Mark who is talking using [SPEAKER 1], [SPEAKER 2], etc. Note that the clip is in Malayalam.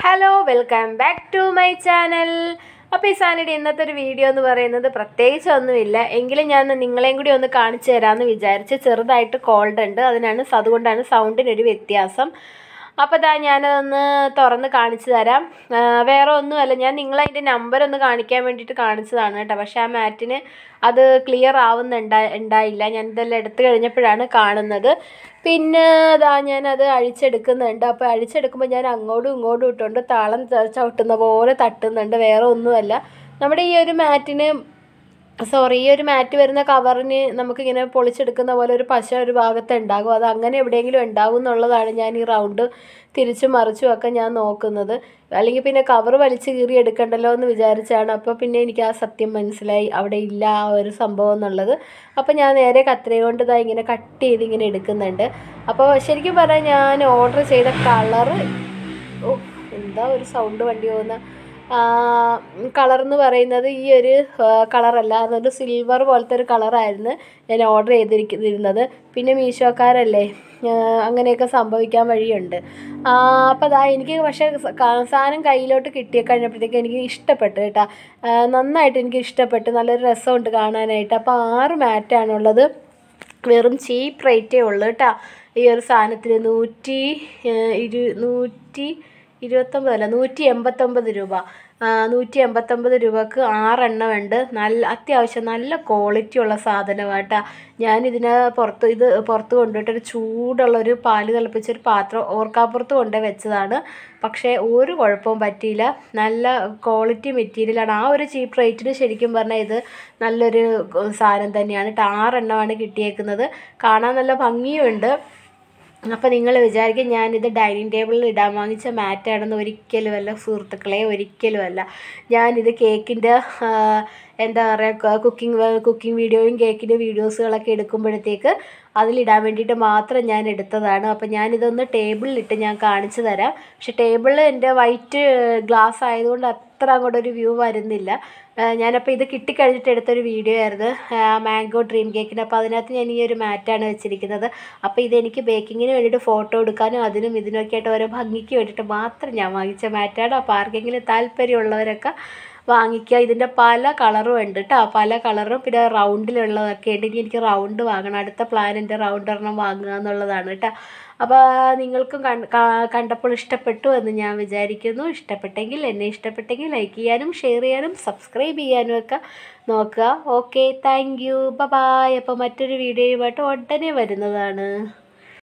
[SPEAKER 1] hello welcome back to my channel അപ്പോൾ ഈ സാനിയുടെ ഇന്നത്തെ ഒരു വീഡിയോ എന്ന് പറയുന്നത് പ്രത്യേകിച്ച് ഒന്നുമില്ല എങ്കിലും ഞാൻ നിങ്ങളെയും കൂടി ഒന്ന് കാണിച്ചു തരാമെന്ന് വിചാരിച്ച് ചെറുതായിട്ട് കോൾഡ് ഉണ്ട് അതിനാണ് അതുകൊണ്ടാണ് സൗണ്ടിനൊരു വ്യത്യാസം അപ്പോൾ ദാ ഞാനതൊന്ന് തുറന്ന് കാണിച്ചു തരാം ആ, വേറെ ഒന്നുമല്ല ഞാൻ നിങ്ങളതിൻ്റെ നമ്പർ ഒന്ന് കാണിക്കാൻ വേണ്ടിയിട്ട് കാണിച്ചതാണ് കേട്ടോ പക്ഷേ ആ മാറ്റിന് അത് ക്ലിയർ ആവുന്നുണ്ടാ ഉണ്ടായില്ല ഞാൻ ഇതെല്ലാം എടുത്തു കഴിഞ്ഞപ്പോഴാണ് കാണുന്നത് പിന്നെ അതാ ഞാനത് അഴിച്ചെടുക്കുന്നുണ്ട് അപ്പോൾ അഴിച്ചെടുക്കുമ്പോൾ ഞാൻ അങ്ങോട്ടും ഇങ്ങോട്ടും ഇട്ടുകൊണ്ട് താളം ച- ചവിട്ടുന്ന പോലെ തട്ടുന്നുണ്ട് വേറെ ഒന്നുമല്ല നമ്മുടെ ഈ ഒരു മാറ്റിന് സോറി ഈ ഒരു മാറ്റ് വരുന്ന കവറിന് നമുക്കിങ്ങനെ പൊളിച്ചെടുക്കുന്ന പോലെ ഒരു പശ ഒരു ഭാഗത്ത് ഉണ്ടാകും അത് അങ്ങനെ എവിടെയെങ്കിലും ഉണ്ടാകും എന്നുള്ളതാണ് ഞാൻ ഈ റൗണ്ട് തിരിച്ചും മറിച്ചും ഒക്കെ ഞാൻ നോക്കുന്നത് അല്ലെങ്കിൽ പിന്നെ കവർ വലിച്ച് കീറി എടുക്കണ്ടല്ലോ എന്ന് വിചാരിച്ചാണ് അപ്പോൾ പിന്നെ എനിക്ക് ആ സത്യം മനസ്സിലായി അവിടെ ഇല്ല ആ ഒരു സംഭവം എന്നുള്ളത് അപ്പോൾ ഞാൻ നേരെ കത്രിക കൊണ്ട് ഇതാ ഇങ്ങനെ കട്ട് ചെയ്ത് ഇങ്ങനെ എടുക്കുന്നുണ്ട് അപ്പോൾ ശരിക്കും പറഞ്ഞാൽ ഞാൻ ഓർഡർ ചെയ്ത കളറ് ഓ എന്താ ഒരു സൗണ്ട് വണ്ടി പോകുന്ന കളർ എന്ന് പറയുന്നത് ഈ ഒരു കളറല്ല അതൊരു സിൽവർ പോലത്തെ ഒരു കളറായിരുന്നു ഞാൻ ഓർഡർ ചെയ്തിരിക്കുന്നത് പിന്നെ മീഷോക്കാരല്ലേ ആ, അങ്ങനെയൊക്കെ സംഭവിക്കാൻ വഴിയുണ്ട് അപ്പോൾ അതാ എനിക്ക് പക്ഷേ സ- കാ- സാധനം കയ്യിലോട്ട് കിട്ടിയ കഴിഞ്ഞപ്പോഴത്തേക്ക് എനിക്ക് ഇഷ്ടപ്പെട്ടു കേട്ടോ ആ, നന്നായിട്ട് എനിക്ക് ഇഷ്ടപ്പെട്ടു നല്ലൊരു രസമുണ്ട് കാണാനായിട്ട് അപ്പോൾ ആറ് മാറ്റാണുള്ളത് വെറും ചീപ്പ് റേറ്റേ ഉള്ളൂ കേട്ടോ ഈ ഒരു സാധനത്തിന് നൂറ്റി ഏഹ്, ഇരു നൂറ്റി ഇരുപത്തൊമ്പതല്ല നൂറ്റി എൺപത്തൊമ്പത് രൂപ ആ, നൂറ്റി എൺപത്തൊമ്പത് രൂപക്ക് ആറെണ്ണം ഉണ്ട് നല്ല അത്യാവശ്യം നല്ല ക്വാളിറ്റി ഉള്ള സാധനമാണ് കേട്ടോ ഞാനിതിനെ പുറത്ത് ഇത് പുറത്ത് കൊണ്ടുപോയിട്ടൊരു ചൂടുള്ളൊരു പാല് തിളപ്പിച്ചൊരു പാത്രം ഓർക്കാപ്പുറത്ത് കൊണ്ടുപോയി വെച്ചതാണ് പക്ഷേ ഒരു കുഴപ്പവും പറ്റിയില്ല നല്ല ക്വാളിറ്റി മെറ്റീരിയലാണ് ആ ഒരു ചീപ്പ് റേറ്റിന് ശരിക്കും പറഞ്ഞാൽ ഇത് നല്ലൊരു സാധനം തന്നെയാണ് കേട്ടോ ആറെണ്ണമാണ് കിട്ടിയേക്കുന്നത് കാണാൻ നല്ല ഭംഗിയുണ്ട് അപ്പോൾ നിങ്ങൾ വിചാരിക്കും ഞാനിത് ഡൈനിങ് ടേബിളിൽ ഇടാൻ വാങ്ങിച്ച മാറ്റാണെന്ന് ഒരിക്കലുമല്ല സുഹൃത്തുക്കളെ ഒരിക്കലുമല്ല ഞാനിത് കേക്കിൻ്റെ എന്താ പറയുക കുക്കിംഗ് കുക്കിംഗ് വീഡിയോയും കേക്കിൻ്റെ വീഡിയോസുകളൊക്കെ എടുക്കുമ്പോഴത്തേക്ക് അതിലിടാൻ വേണ്ടിയിട്ട് മാത്രം ഞാൻ എടുത്തതാണ് അപ്പോൾ ഞാനിതൊന്ന് ടേബിളിലിട്ട് ഞാൻ കാണിച്ചു തരാം പക്ഷെ ടേബിളിൽ എൻ്റെ വൈറ്റ് ഗ്ലാസ് ആയതുകൊണ്ട് അത്ര അങ്ങോട്ടൊരു വ്യൂ വരുന്നില്ല ആ, ഞാനപ്പോൾ ഇത് കിട്ടിക്കഴിഞ്ഞിട്ട് എടുത്തൊരു വീഡിയോ ആയിരുന്നു മാംഗോ ഡ്രീം കേക്കിന് അപ്പോൾ അതിനകത്ത് ഞാൻ ഈ ഒരു മാറ്റാണ് വെച്ചിരിക്കുന്നത് അപ്പോൾ ഇതെനിക്ക് ബേക്കിങ്ങിന് വേണ്ടിയിട്ട് ഫോട്ടോ എടുക്കാനും അതിനും ഇതിനൊക്കെ ആയിട്ട് ഓരോ ഭംഗിക്ക് വേണ്ടിയിട്ട് മാത്രം ഞാൻ വാങ്ങിച്ച മാറ്റാണ് അപ്പോൾ ആർക്കെങ്കിലും താല്പര്യമുള്ളവരൊക്കെ വാങ്ങിക്കുക ഇതിൻ്റെ പല കളറും ഉണ്ട് കേട്ടോ പല കളറും പിന്നെ റൗണ്ടിലുള്ളതൊക്കെ ഉണ്ട് ഇനി എനിക്ക് റൗണ്ട് വാങ്ങണം അടുത്ത പ്ലാൻ എൻ്റെ റൗണ്ട് ഒരെണ്ണം വാങ്ങുക എന്നുള്ളതാണ് കേട്ടോ അപ്പോൾ നിങ്ങൾക്കും കണ്ട- കാ- കണ്ടപ്പോൾ ഇഷ്ടപ്പെട്ടു എന്ന് ഞാൻ വിചാരിക്കുന്നു ഇഷ്ടപ്പെട്ടെങ്കിൽ എന്നെ ഇഷ്ടപ്പെട്ടെങ്കിൽ ലൈക്ക് ചെയ്യാനും ഷെയർ ചെയ്യാനും സബ്സ്ക്രൈബ് ചെയ്യാനും ഒക്കെ നോക്കുക ഓക്കെ താങ്ക് യു ബൈ അപ്പോൾ മറ്റൊരു വീഡിയോയുമായിട്ട് ഉടനെ വരുന്നതാണ്